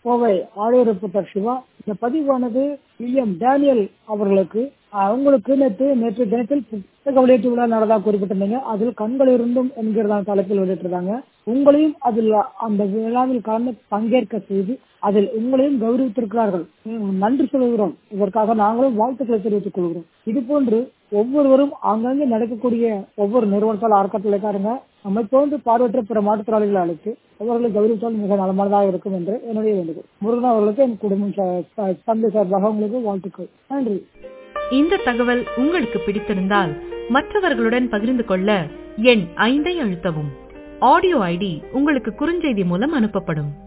கோவை ஆடியோர் புத்தர் சிவா இந்த பதிவானது William Daniel அவர்களுக்கு அவங்களுக்கு நேற்று நேற்று தினத்தில் புத்தக வெளியீட்டு விழா நடந்ததாக குறிப்பிட்டிருந்தீங்க அதில் கண்கள் இருந்தும் என்கிறதான தலைப்பில் வெளியிட்டிருந்தாங்க உங்களையும் அதில் அந்த விழாவில் கலந்து பங்கேற்க செய்து அதில் உங்களையும் கௌரவித்திருக்கிறார்கள் நன்றி சொல்கிறோம் இதற்காக நாங்களும் வாழ்த்துக்களை தெரிவித்துக் கொள்கிறோம் இது போன்று ஒவ்வொருவரும் ஆங்காங்கே நடக்கக்கூடிய ஒவ்வொரு நிறுவனத்தால் அறக்கட்டளைக்காரங்க நம்மை போன்று பார்வையற்ற பிற மாற்றுத்திறனாளிகளை அழைத்து அவர்களை கௌரவித்தால் மிக நலமானதாக இருக்கும் என்று என்னுடைய வேண்டுகோள் முருகன் அவர்களுக்கு என் குடும்பம் தந்தை சார்பாக உங்களுக்கு வாழ்த்துக்கள் நன்றி இந்த தகவல் உங்களுக்கு பிடித்திருந்தால் மற்றவர்களுடன் பகிர்ந்து கொள்ள எண் ஐந்தை அழுத்தவும் ஆடியோ ஐடி உங்களுக்கு குறுஞ்செய்தி மூலம் அனுப்பப்படும்